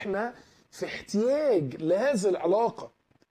احنا في احتياج لهذه العلاقة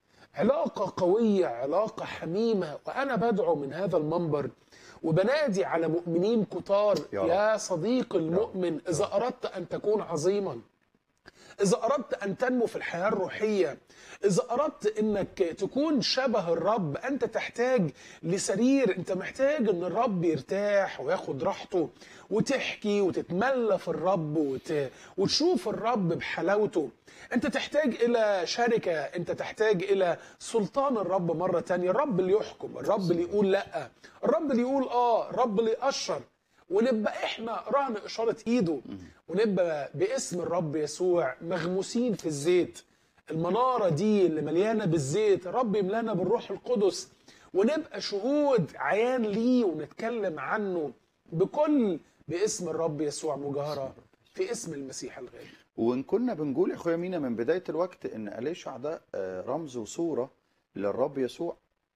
علاقة قوية علاقة حميمة وأنا بدعو من هذا المنبر وبنادي على مؤمنين كتار يا رب. يا صديق المؤمن إذا أردت أن تكون عظيما إذا أردت أن تنمو في الحياة الروحية إذا أردت أنك تكون شبه الرب أنت تحتاج لسرير أنت محتاج أن الرب يرتاح وياخد راحته وتحكي وتتملى في الرب وت... وتشوف الرب بحلاوته أنت تحتاج إلى شركة أنت تحتاج إلى سلطان الرب مرة تانية الرب اللي يحكم الرب اللي يقول لأ الرب اللي يقول آه الرب اللي يأشر ونبقى احنا رهن اشاره ايده ونبقى باسم الرب يسوع مغموسين في الزيت المناره دي اللي مليانه بالزيت الرب يملانا بالروح القدس ونبقى شهود عيان ليه ونتكلم عنه بكل باسم الرب يسوع مجاهره في اسم المسيح الغالي وان كنا بنقول يا اخويا مينا من بدايه الوقت ان اليشع ده آه، رمز وصوره للرب يسوع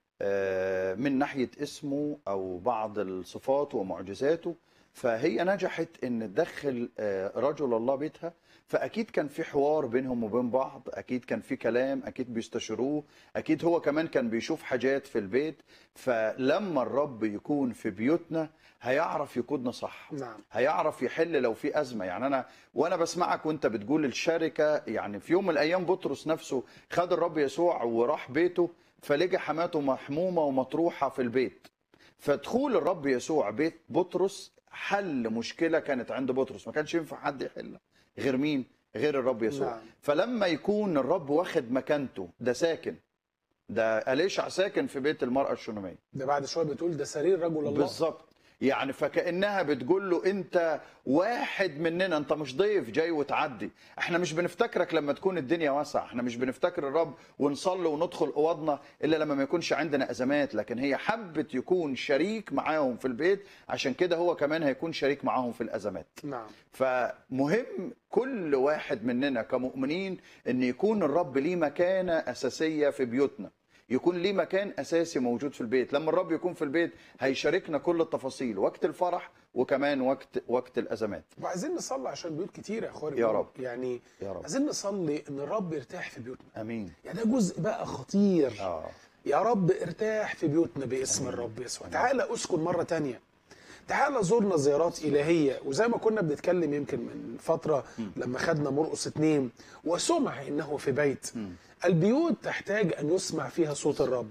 آه، من ناحيه اسمه او بعض الصفات ومعجزاته فهي نجحت ان تدخل آه، رجل الله بيتها فاكيد كان في حوار بينهم وبين بعض اكيد كان في كلام اكيد بيستشيروه اكيد هو كمان كان بيشوف حاجات في البيت فلما الرب يكون في بيوتنا هيعرف يقودنا صح نعم هيعرف يحل لو في ازمه يعني انا وانا بسمعك وانت بتقول الشركه يعني في يوم من الايام بطرس نفسه خد الرب يسوع وراح بيته فلقى حماته محمومه ومطروحه في البيت فدخول الرب يسوع بيت بطرس حل مشكله كانت عند بطرس ما كانش ينفع حد يحلها غير مين غير الرب يسوع نعم. فلما يكون الرب واخد مكانته ده ساكن ده أليشع ساكن في بيت المرأة الشونامية ده بعد شويه بتقول ده سرير رجل الله بالظبط يعني فكانها بتقول له انت واحد مننا انت مش ضيف جاي وتعدي احنا مش بنفتكرك لما تكون الدنيا واسعه احنا مش بنفتكر الرب ونصلي وندخل اوضنا الا لما ما يكونش عندنا ازمات لكن هي حبت يكون شريك معاهم في البيت عشان كده هو كمان هيكون شريك معاهم في الازمات نعم فمهم كل واحد مننا كمؤمنين ان يكون الرب ليه مكانه اساسيه في بيوتنا يكون ليه مكان اساسي موجود في البيت لما الرب يكون في البيت هيشاركنا كل التفاصيل وقت الفرح وكمان وقت وقت الازمات وعايزين نصلي عشان بيوت كتير يا اخويا يا رب. يعني يا رب عايزين نصلي ان الرب يرتاح في بيوتنا امين يعني ده جزء بقى خطير اه يا رب ارتاح في بيوتنا باسم الرب يسوع تعالى اسكن مرة تانية تعالى زورنا زيارات إلهية وزي ما كنا بنتكلم يمكن من فترة لما خدنا مرقس اتنين وسمع إنه في بيت البيوت تحتاج أن يسمع فيها صوت الرب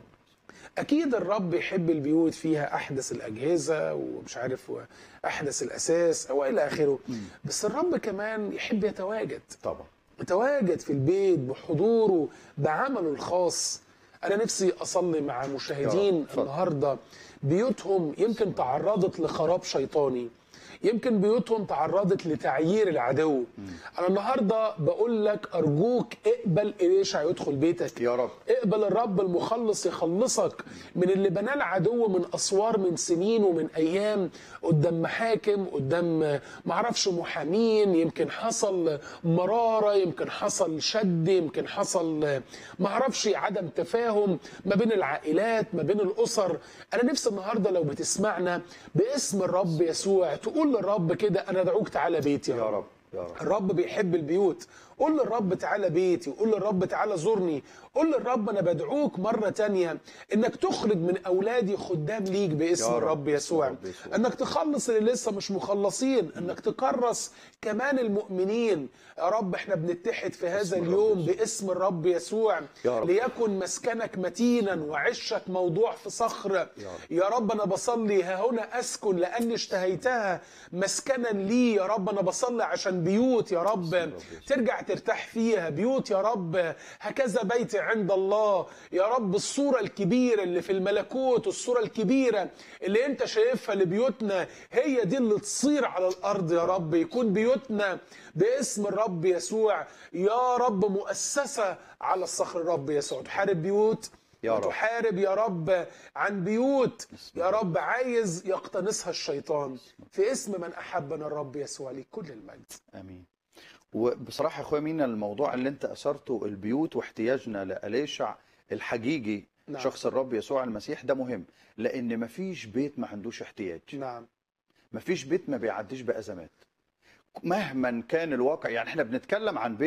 أكيد الرب يحب البيوت فيها أحدث الأجهزة ومش عارف أحدث الأساس أو إلى آخره بس الرب كمان يحب يتواجد طبعا يتواجد في البيت بحضوره بعمله الخاص انا نفسي اصلي مع مشاهدين يا رب، اتفضل. النهارده بيوتهم يمكن تعرضت لخراب شيطاني يمكن بيوتهم تعرضت لتعيير العدو انا النهارده بقول لك ارجوك اقبل إليشع يدخل بيتك يا رب اقبل الرب المخلص يخلصك من اللي بناه العدو من اسوار من سنين ومن ايام قدام محاكم قدام معرفش محامين يمكن حصل مراره يمكن حصل شد يمكن حصل معرفش عدم تفاهم ما بين العائلات ما بين الاسر انا نفسي النهارده لو بتسمعنا باسم الرب يسوع تقول للرب كده انا ادعوك تعالى بيتي يا رب يا رب الرب بيحب البيوت قول للرب تعالى بيتي وقول للرب تعالى زورني قول للرب انا بدعوك مرة تانية انك تخرج من اولادي خدام ليك باسم يا رب. الرب يسوع يا رب يسوع. انك تخلص اللي لسه مش مخلصين انك تكرس كمان المؤمنين يا رب احنا بنتحد في هذا باسم الرب اليوم يسوع. باسم الرب يسوع يا رب. ليكن مسكنك متينا وعشك موضوع في صخر رب. يا رب انا بصلي ها هنا اسكن لاني اشتهيتها مسكنا لي يا رب انا بصلي عشان بيوت يا رب ترجع ترتاح فيها بيوت يا رب هكذا بيتي عند الله يا رب الصورة الكبيرة اللي في الملكوت الصورة الكبيرة اللي انت شايفها لبيوتنا هي دي اللي تصير على الارض يا رب يكون بيوتنا باسم الرب يسوع يا رب مؤسسة على الصخر الرب يسوع تحارب بيوت يا رب. وتحارب يا رب عن بيوت يا رب عايز يقتنصها الشيطان في اسم من احبنا الرب يسوع لك كل المجد امين وبصراحه يا اخويا مينا الموضوع اللي انت اثرته البيوت واحتياجنا لاليشع الحقيقي نعم. شخص الرب يسوع المسيح ده مهم لان مفيش بيت ما عندوش احتياج نعم مفيش بيت ما بيعديش بازمات مهما كان الواقع يعني احنا بنتكلم عن بيت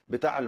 بتاع